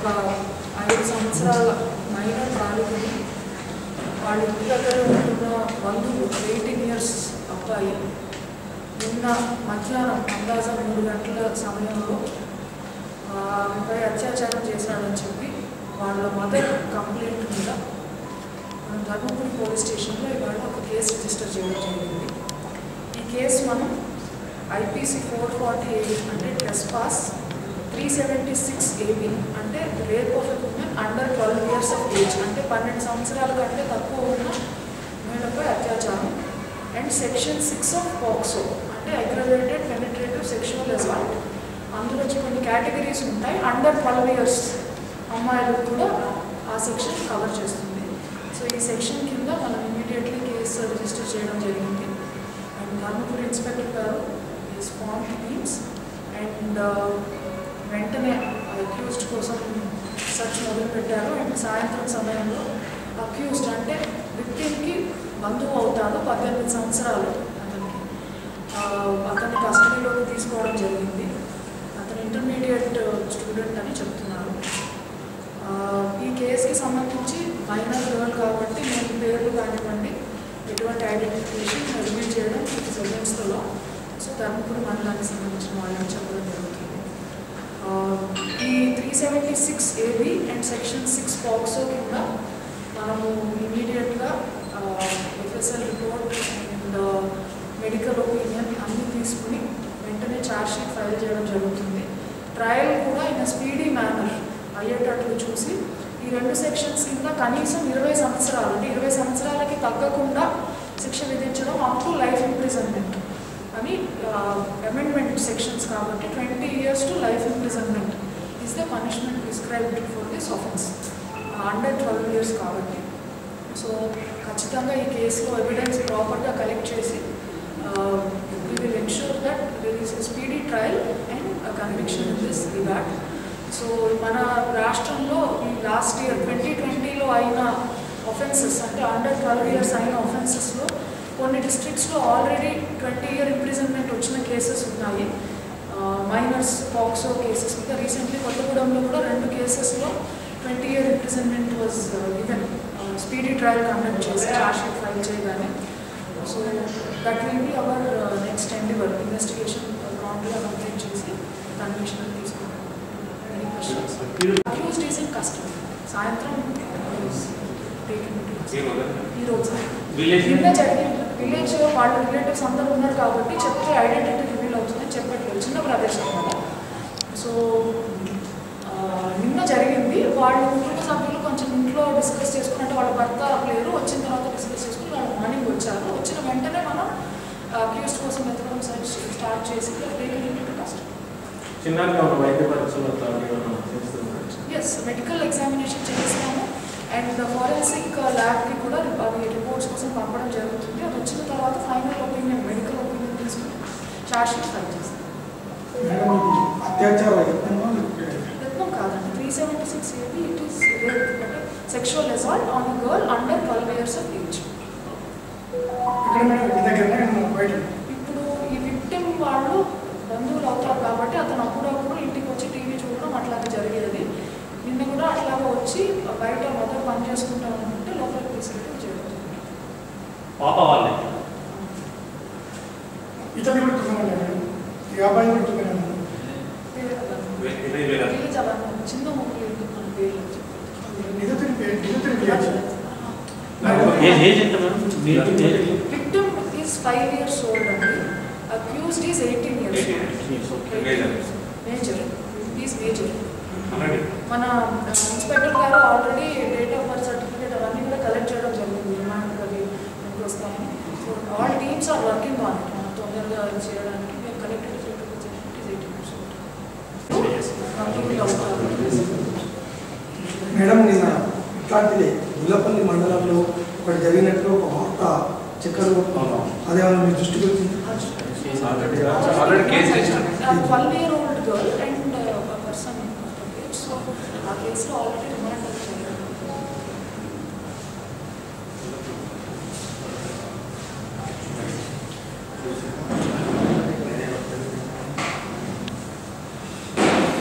ఐదు సంవత్సరాల మైనర్ బాలికని వాళ్ళ ఇంటి దగ్గర ఉంటున్న బంధువు ఎయిటీన్ ఇయర్స్ అబ్బాయి నిన్న మధ్యాహ్నం అందాజ మూడు గంటల సమయంలో ఆ, ఆమెపై అత్యాచారం చేశాడని చెప్పి వాళ్ళ మదర్ కంప్లైంట్ మీద మనం ధర్మపురి పోలీస్ స్టేషన్లో ఇవాళ ఒక కేసు రిజిస్టర్ చేయడం జరిగింది ఈ కేసు మనం ఐపీసీ ఫోర్ ఫార్టీ ఎయిట్ అంటే trespass three seventy six AB అంటే rape of women under twelve years of age అంటే పన్నెండు సంవత్సరాల కంటే తక్కువ ఉన్న మహిళపై అత్యాచారం and section six of POCSO అంటే అగ్రవేటెడ్ పెనిట్రేటివ్ సెక్షువల్ అసాల్ట్ అందులో వచ్చి కొన్ని కేటగిరీస్ ఉంటాయి అండర్ ట్వెల్వ్ ఇయర్స్ అమ్మాయిలకు కూడా ఆ సెక్షన్ కవర్ చేస్తుంది సో ఈ సెక్షన్ కింద మనం ఇమీడియట్లీ కేసు రిజిస్టర్ చేయడం జరిగింది అండ్ ధర్మపురి ఇన్స్పెక్టర్ గారు ఈ ఫార్మ్ టీమ్స్ అండ్ వెంటనే అక్యూజ్డ్ కోసం సర్చ్ మొదలు పెట్టారు అండ్ సాయంత్రం సమయంలో అక్యూజ్డ్ అంటే విక్టిమ్కి బంధువు అవుతాడు పద్దెనిమిది సంవత్సరాలు అతనికి ఆ, అతన్ని కస్టడీలోకి తీసుకోవడం జరిగింది అతను ఇంటర్మీడియట్ స్టూడెంట్ అని చెప్తున్నారు ఆ, ఈ కేసుకి సంబంధించి మైనర్ గర్ల్ కాబట్టి నేను పేర్లు కానివ్వండి ఎటువంటి ఐడెంటిఫికేషన్ రివీల్ చేయడం సెకండ్స్లో సో ధర్మపురి మండలానికి సంబంధించిన వాళ్ళని చెప్పడం జరుగుతుంది ఆ, ఈ three seventy six AB and section six POCSO కింద మనము ఇమీడియట్గా FSL report and medical opinion అన్నీ తీసుకుని వెంటనే ఛార్జ్ షీట్ ఫైల్ చేయడం జరుగుతుంది ట్రయల్ కూడా ఇన్ స్పీడీ మేనర్ అయ్యేటట్లు చూసి ఈ రెండు సెక్షన్స్ కింద కనీసం ఇరవై సంవత్సరాలు అంటే ఇరవై సంవత్సరాలకి తగ్గకుండా శిక్ష విధించడం అప్ టు లైఫ్ ఇంప్రిజన్మెంట్ అని అమెండ్మెంట్ సెక్షన్స్ కాబట్టి twenty years to life imprisonment is the punishment prescribed for this offence under twelve years కాబట్టి సో ఖచ్చితంగా ఈ కేసులో ఎవిడెన్స్ ప్రాపర్గా కలెక్ట్ చేసి we will ensure that there is speedy trial and conviction in this regard so మన రాష్ట్రంలో ఈ last year twenty ట్వంటీలో అయిన ఒఫెన్సెస్ అంటే అండర్ ట్వెల్వ్ ఇయర్స్ అయిన ఒఫెన్సెస్లో కొన్ని డిస్ట్రిక్ట్స్లో ఆల్రెడీ ట్వంటీ ఇయర్ ఇంప్రిజన్మెంట్ వచ్చిన కేసెస్ ఉన్నాయి మైనర్స్ పాక్సో కేసెస్ ఇంకా రీసెంట్లీ కొత్తగూడెంలో కూడా రెండు కేసెస్లో twenty year imprisonment was even speedy trial conduct చేసి చార్జ్ షీట్ ఫైల్ చేయగానే so that will be our next endeavour investigation ప్రాంప్ట్గా కంప్లీట్ చేసి కన్విక్షన్ తీసుకున్నాం any questions accused is in custody సాయంత్రం టేకింగ్ ఈ రోజు విలేజ్ నిన్న జరిగింది విలేజ్ వాళ్ళ రిలేటివ్స్ అందరూ ఉన్నారు కాబట్టి చెప్తే ఐడెంటిటీ రివీల్ అవుతుందని చెప్పట్లేదు చిన్న ప్రదేశం కదా సో ఆ, నిన్న జరిగింది వాళ్ళ కుటుంబ సభ్యులు కొంచెం ఇంట్లో డిస్కస్ చేసుకున్నట్టు వాళ్ళ భర్త లేరు వచ్చిన తర్వాత డిస్కస్ చేసుకుని వాళ్ళు మార్నింగ్ వచ్చారు వచ్చిన వెంటనే మనం అక్యూస్డ్ కోసం వెతకడం సర్చ్ స్టార్ట్ చేసి కష్టం చిన్నగా ఉన్న వైద్య పరీక్షలు అట్లా ఏమైనా చేస్తున్నారు ఎస్ మెడికల్ ఎగ్జామినేషన్ చేస్తాము అండ్ ఫారెన్సిక్ ల్యాబ్కి కూడా అవి రిపోర్ట్స్ కోసం పంపడం జరుగుతుంది అది వచ్చిన తర్వాత ఫైనల్ ఒపీనియన్ మెడికల్ ఒపీనియన్ తీసుకుని చార్జ్ షీట్ ఫైల్ చేస్తాం మేడం ఇది అత్యాచార యత్నమా లేకపోతే యత్నం కాదండి three seventy six AB it is అంటే sexual assault on girl under twelve years of age ఇక్కడ మేడం మీ దగ్గరనే ఏమన్నా బయట ఇప్పుడు ఈ విక్టిమ్ వాళ్ళు బంధువులు అవుతారు కాబట్టి అతను అప్పుడప్పుడు ఇంటికి వచ్చి టీవీ చూడడం అట్లాగే జరిగేది నిన్న కూడా అట్లాగా వచ్చి బయట మొదలు పని చేసుకుంటా ఉంటే లోపలికి తీసుకెళ్ళి జరుగుతుంది పాప వాళ్ళే ఇతని పెట్టుకున్నాను మేడం ఈ అబ్బాయి పెట్టుకున్నాను ఇరవై వేల విలేజ్ అలా చిన్న ఊళ్ళు ఎందుకు మన పేర్లు నిజతిని పేరు నిజతిని పేరు ఏజ్ ఏజ్ ఎంత మేడం మీకు age victim is five years old అండి accused is eighteen years major is major అలాగే మన ఇన్స్పెక్టర్ గారు already date of birth certificate అవన్నీ కూడా కలెక్ట్ చేయడం జరిగింది రిమాండ్ అది మనకు వస్తాయని so all teams are working on it మనం తొందరగా అది చేయడానికి మేము కలెక్టెడ్ మేడం నిన్న ఇట్లాంటిదే గుల్లపల్లి మండలంలో ఒకటి జరిగినట్లు ఒక వార్త చక్కర్లో అదేమన్నా మీ దృష్టికి వచ్చింది already case register twelve year old girl and person so ఆ కేసులో ఆల్రెడీ రిమాండ్